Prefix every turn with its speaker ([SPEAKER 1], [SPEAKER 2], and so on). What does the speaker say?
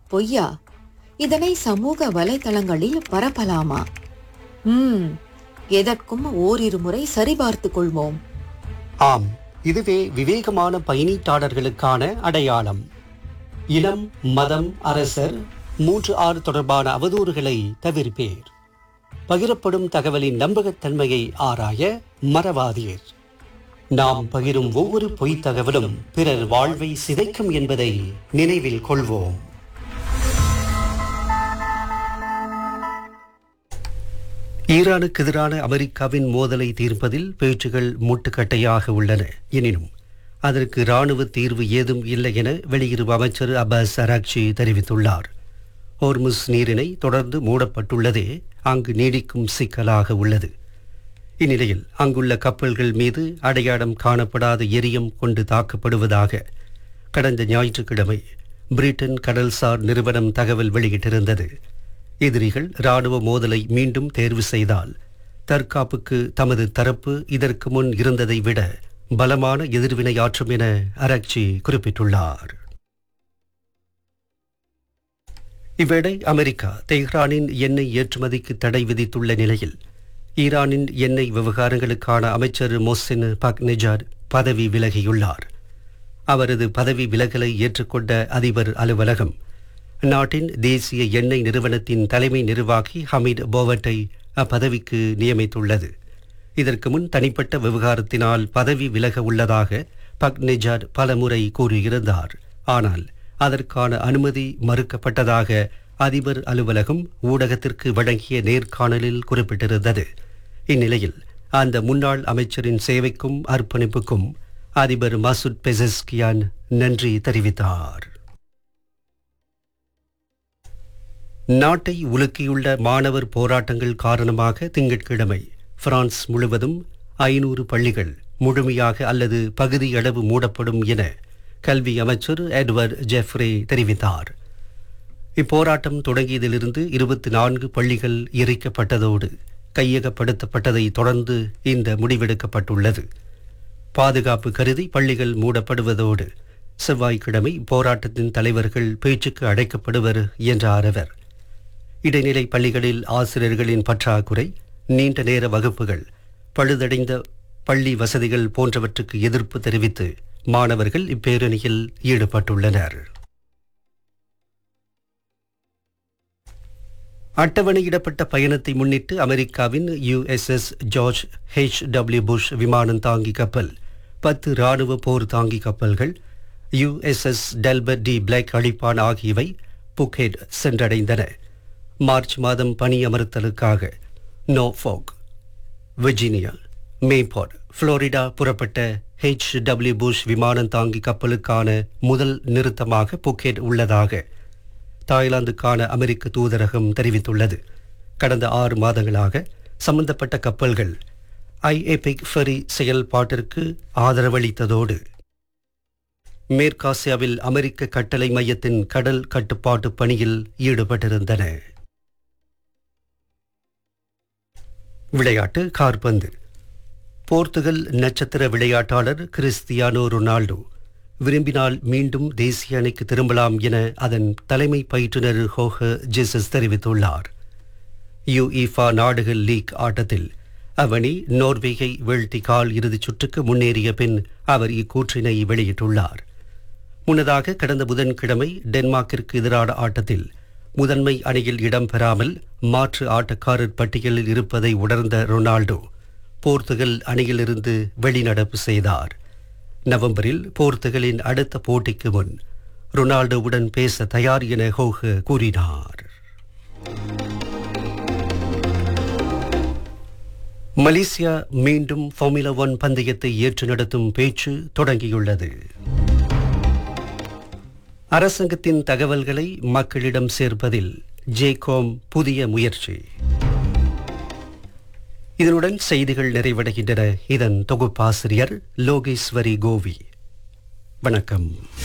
[SPEAKER 1] பொய்யா இதனை சமூக வலைதளங்களில் பரப்பலாமா ம் எதற்கும் ஓரிரு முறை சரிபார்த்துக் கொள்வோம்
[SPEAKER 2] ஆம் இதுவே விவேகமான பயணீட்டாளர்களுக்கான அடையாளம் இனம் மதம் அரசர் மூன்று ஆறு தொடர்பான அவதூறுகளை தவிர்ப்பேர் பகிரப்படும் தகவலின் நம்பகத்தன்மையை ஆராய மறவாதீர் நாம் பகிரும் ஒவ்வொரு பொய்த் தகவலும் பிறர் வாழ்வை சிதைக்கும் என்பதை நினைவில் கொள்வோம் ஈரானுக்கு எதிரான அமெரிக்காவின் மோதலை தீர்ப்பதில் பேச்சுகள் முட்டுக்கட்டையாக உள்ளன எனினும் அதற்கு இராணுவ தீர்வு ஏதும் இல்லை என வெளியுறவு அமைச்சர் அப்பாஸ் அராக்சி தெரிவித்துள்ளார் ஹோர்முஸ் நீரிணை தொடர்ந்து மூடப்பட்டுள்ளதே அங்கு நீடிக்கும் சிக்கலாக உள்ளது இந்நிலையில் அங்குள்ள கப்பல்கள் மீது அடையாளம் காணப்படாத எரியம் கொண்டு தாக்கப்படுவதாக கடந்த ஞாயிற்றுக்கிழமை பிரிட்டன் கடல்சார் நிறுவனம் தகவல் வெளியிட்டிருந்தது எதிரிகள் இராணுவ மோதலை மீண்டும் தேர்வு செய்தால் தற்காப்புக்கு தமது தரப்பு இதற்கு முன் இருந்ததை விட பலமான எதிர்வினையாற்றும் என அரக்சி குறிப்பிட்டுள்ளார் இவ்வேளை அமெரிக்கா தெஹ்ரானின் எண்ணெய் ஏற்றுமதிக்கு தடை விதித்துள்ள நிலையில் ஈரானின் எண்ணெய் விவகாரங்களுக்கான அமைச்சர் மொஹ்சின் பக்னெஜார் பதவி விலகியுள்ளார் அவரது பதவி விலகலை ஏற்றுக்கொண்ட அதிபர் அலுவலகம் நாட்டின் தேசிய எண்ணெய் நிறுவனத்தின் தலைமை நிர்வாகி ஹமீத் போவட்டை அப்பதவிக்கு நியமித்துள்ளது இதற்கு முன் தனிப்பட்ட விவகாரத்தினால் பதவி விலக உள்ளதாக பக்னெஜார் பலமுறை கூறியிருந்தார் ஆனால் அதற்கான அனுமதி மறுக்கப்பட்டதாக அதிபர் அலுவலகம் ஊடகத்திற்கு வழங்கிய நேர்காணலில் குறிப்பிட்டிருந்தது இந்நிலையில் அந்த முன்னாள் அமைச்சரின் சேவைக்கும் அர்ப்பணிப்புக்கும் அதிபர் மசூத் பெசஸ்கியான் நன்றி தெரிவித்தார் நாட்டை உலுக்கியுள்ள மாணவர் போராட்டங்கள் காரணமாக திங்கட்கிழமை பிரான்ஸ் முழுவதும் ஐநூறு பள்ளிகள் முழுமையாக அல்லது பகுதியளவு மூடப்படும் என கல்வி அமைச்சர் எட்வர்ட் ஜெஃப்ரே தெரிவித்தார் இப்போராட்டம் தொடங்கியதிலிருந்து இருபத்தி நான்கு பள்ளிகள் எரிக்கப்பட்டதோடு கையகப்படுத்தப்பட்டதை தொடர்ந்து இந்த முடிவெடுக்கப்பட்டுள்ளது பாதுகாப்பு கருதி பள்ளிகள் மூடப்படுவதோடு செவ்வாய்க்கிழமை போராட்டத்தின் தலைவர்கள் பேச்சுக்கு அழைக்கப்படுவர் என்றார் அவர் இடைநிலை பள்ளிகளில் ஆசிரியர்களின் பற்றாக்குறை நீண்ட நேர வகுப்புகள் பழுதடைந்த பள்ளி வசதிகள் போன்றவற்றுக்கு எதிர்ப்பு தெரிவித்து மாணவர்கள் இப்பேரணியில் ஈடுபட்டுள்ளனர் அட்டவணையிடப்பட்ட பயணத்தை முன்னிட்டு அமெரிக்காவின் USS George H W Bush விமானம் தாங்கி கப்பல் பத்து ராணுவ போர் தாங்கி கப்பல்கள் யுஎஸ்எஸ் டெல்பர் டி பிளாக் அழிப்பான் ஆகியவை புக்கெட் சென்றடைந்தன மார்ச் மாதம் பணி அமர்த்தலுக்காக நோஃபோக் விர்ஜீனியா மேபாட் புளோரிடா புறப்பட்ட ஹெச் டபிள்யூ புஷ் விமானம் தாங்கி கப்பலுக்கான முதல் நிறுத்தமாக புக்கெட் உள்ளதாக தாய்லாந்துக்கான அமெரிக்க தூதரகம் தெரிவித்துள்ளது கடந்த ஆறு மாதங்களாக சம்பந்தப்பட்ட கப்பல்கள் ஐஏபிக் ஃபெரி செயல்பாட்டிற்கு ஆதரவளித்ததோடு மேற்காசியாவில் அமெரிக்க கட்டளை மையத்தின் கடல் கட்டுப்பாட்டு பணியில் ஈடுபட்டிருந்தன விளையாட்டு கார்பந்து போர்த்துகல் நட்சத்திர விளையாட்டாளர் கிறிஸ்தியானோ ரொனால்டோ விரும்பினால் மீண்டும் தேசிய அணிக்கு திரும்பலாம் என அதன் தலைமை பயிற்றுனர் ஹோஹ ஜெசஸ் தெரிவித்துள்ளார் யுஇஃபா நாடுகள் லீக் ஆட்டத்தில் அவனி நோர்வேயை வீழ்த்தி கால் இறுதிச் சுற்றுக்கு முன்னேறிய பின் அவர் இக்கூற்றினை வெளியிட்டுள்ளார் முன்னதாக கடந்த புதன்கிழமை டென்மார்க்கிற்கு எதிரான ஆட்டத்தில் முதன்மை அணியில் இடம்பெறாமல் மாற்று ஆட்டக்காரர் பட்டியலில் இருப்பதை உணர்ந்த ரொனால்டோ போர்த்துகல் அணியிலிருந்து வெளிநடப்பு செய்தார் நவம்பரில் போர்த்துகலின் அடுத்த போட்டிக்கு முன் ரொனால்டோவுடன் பேச தயார் என ஹோக கூறினார் மலேசியா மீண்டும் ஃபார்முலா ஒன் பந்தயத்தை ஏற்று நடத்தும் பேச்சு தொடங்கியுள்ளது அரசாங்கத்தின் தகவல்களை மக்களிடம் சேர்ப்பதில் ஜேகோம் புதிய முயற்சி இதனுடன் செய்திகள் நிறைவடைகின்றன இதன் தொகுப்பாசிரியர் லோகேஸ்வரி கோவி வணக்கம்